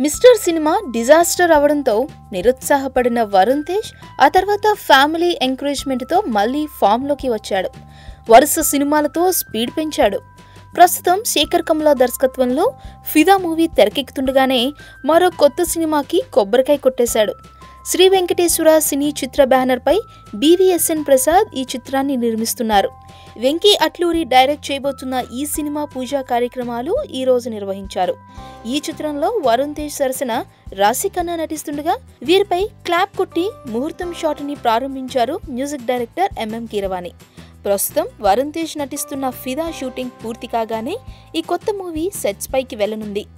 mister cinema disaster అవడంతో నిరుత్సాహపడిన వరుణ్ తేజ్ ఆ తర్వాత ఫ్యామిలీ ఎంకరేజ్మెంట్తో మళ్ళీ ఫామ్లోకి వచ్చాడు వరుస సినిమాలతో స్పీడ్ పెంచాడు ప్రస్తుతం శేఖర్ కమలా దర్శకత్వంలో ఫిదా మూవీ తెరకెక్కుతుండగానే మరో కొత్త సినిమాకి కొబ్బరికాయ కొట్టేశాడు శ్రీ వెంకటేశ్వర సినీ చిత్ర బ్యానర్పై బీవీఎస్ఎన్ ప్రసాద్ ఈ చిత్రాన్ని నిర్మిస్తున్నారు వెంకీ అట్లూరి డైరెక్ట్ చేయబోతున్న ఈ సినిమా పూజా కార్యక్రమాలు ఈ రోజు నిర్వహించారు ఈ చిత్రంలో వరుణ్ తేజ్ సరసన రాశి ఖన్నా నటిస్తుండగా వీరిపై క్లాప్ కొట్టి ముహూర్తం షాట్ ని ప్రారంభించారు మ్యూజిక్ డైరెక్టర్ ఎంఎం కీరవాణి ప్రస్తుతం వరుణ్ తేజ్ నటిస్తున్న ఫిదా షూటింగ్ పూర్తి కాగానే ఈ కొత్త మూవీ సెట్స్ పైకి వెళ్లనుంది